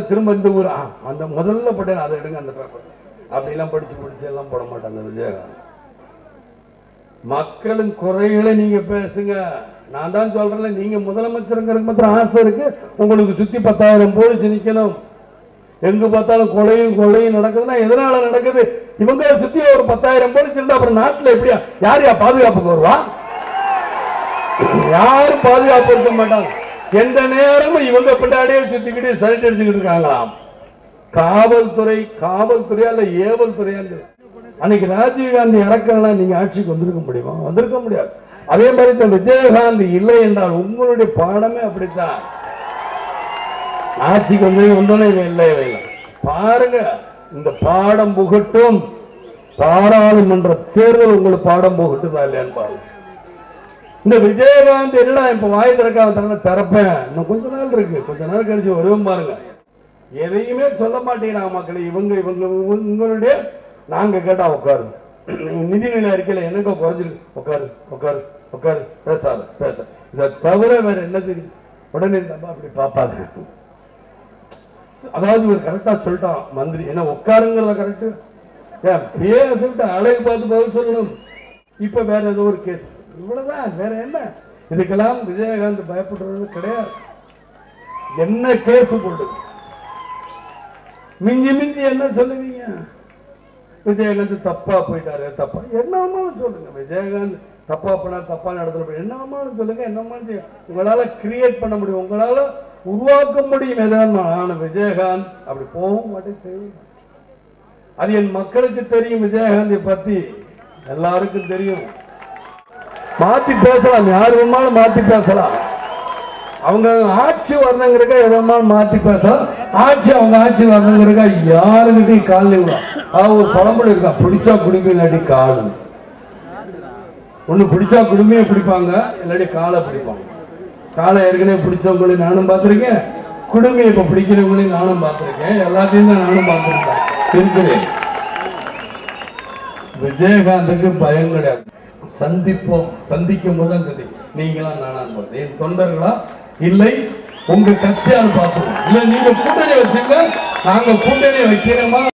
திரும்ப இந்த ஊர் ஆ, அந்த முதல்ல போட்டேன் அதை எடுங்க அந்த பேப்பர் அப்படிலாம் படிச்சு படிச்சு எல்லாம் போட மாட்டாங்க விஜயகாந்த் மக்களின் குறைகளை நீங்க பேசுங்க நான் தான் சொல்றேன்ல நீங்க முதலமைச்சருங்கிறது மாத்திரம் ஆசை இருக்கு உங்களுக்கு சுத்தி பத்தாயிரம் போலீஸ் நிக்கணும் எங்க பார்த்தாலும் கொலையும் கொலையும் நடக்குதுன்னா எதனால நடக்குது இவங்க சுத்தி ஒரு பத்தாயிரம் போலீஸ் இருந்தா அப்புறம் நாட்டுல எப்படியா யார் யா பாதுகாப்புக்கு வருவா யாரும் பாதுகாப்பு இருக்க மாட்டாங்க எந்த நேரமும் இவங்க பின்னாடியே சுத்திக்கிட்டு சைட் அடிச்சுக்கிட்டு இருக்காங்களாம் காவல்துறை காவல்துறையா இல்ல ஏவல் துறையா அன்னைக்கு ராஜீவ்காந்தி இறக்கலாம் நீங்க ஆட்சிக்கு வந்திருக்க முடியுமா வந்திருக்க முடியாது அதே மாதிரி இந்த விஜயகாந்த் இல்லை என்றால் உங்களுடைய பாடமே அப்படித்தான் ஆட்சிக்கு வந்து வந்தோன்னே இவன் இல்லை இவன் இல்லை. பாருங்க இந்த பாடம் புகட்டும் பாராளுமன்ற தேர்தல் உங்களுக்கு பாடம் புகட்டுதா இல்லையான்னு பாருங்க இந்த விஜயகாந்த் என்னடா இப்ப வாய் திறக்காம தரன திறப்பேன் இன்னும் கொஞ்ச நாள் இருக்கு கொஞ்ச நாள் கழிச்சு வருவோம் பாருங்க எதையுமே சொல்ல மாட்டேங்கிறாங்க மக்கள் இவங்க இவங்க உங்களுடைய நாங்க கேட்டா உட்காரு நிதிநிலை அறிக்கையில என்னங்க குறைஞ்சிருக்கு உட்காரு உட்காரு உட்காரு பேசாத பேச இதை தவிர வேற என்ன தெரியும் உடனே இந்த அம்மா அப்படி பார்ப்பாங்க அதாவது இவர் கரெக்டா சொல்லிட்டான் மந்திரி என்ன உட்காருங்கிறத கரெக்ட் ஏன் பேசிட்டு அழகு பார்த்து பதில் சொல்லணும் இப்ப வேற ஏதோ ஒரு கேஸ் இவ்வளவுதான் வேற என்ன இதுக்கெல்லாம் விஜயகாந்த் பயப்படுறது கிடையாது என்ன கேஸ் போட்டு மிஞ்சி மிஞ்சி என்ன சொல்லுவீங்க விஜயகாந்த் தப்பா போயிட்டாரு தப்பா என்னமாலும் சொல்லுங்க விஜயகாந்த் தப்பா பண்ணா தப்பா நடத்துல என்னமாலும் சொல்லுங்க என்னமாலும் செய்யுங்க. உங்களால கிரியேட் பண்ண முடியும் உங்களால உருவாக்க முடியும் எதாவது ஆனா விஜயகாந்த் அப்படி போகவும் மாட்டேன் செய்யும் அது என் மக்களுக்கு தெரியும் விஜயகாந்தை பத்தி எல்லாருக்கும் தெரியும் மாத்தி பேசலாம் யார் வேணாலும் மாத்தி பேசலாம் அவங்க ஆட்சி வரணுங்கிறக்க எதனாலும் மாத்தி பேசலாம் ஆட்சி அவங்க ஆட்சி வரணுங்கிறக்க யாருக்கிட்டையும் கால் விடும் அது ஒரு பழமொழி இருக்கா பிடிச்சா குடும்பம் இல்லாட்டி கால் ஒண்ணு பிடிச்சா குடுமையை பிடிப்பாங்க இல்லாட்டி காலை பிடிப்பாங்க காலை ஏற்கனவே பிடிச்சவங்களையும் நானும் பார்த்திருக்கேன் குடுமையை இப்ப பிடிக்கிறவங்களையும் நானும் பார்த்திருக்கேன் எல்லாத்தையும் தான் நானும் பார்த்திருக்கேன் இருக்கிறேன் விஜயகாந்துக்கு பயம் கிடையாது சந்திப்போம் சந்திக்கும் போது தான் சந்தி நீங்களாம் நானும் பார்த்து என் தொண்டர்களா இல்லை உங்க கட்சியால் பார்த்துக்கோம் இல்ல நீங்க கூட்டணி வச்சுங்க நாங்க கூட்டணி வைக்கிறோமா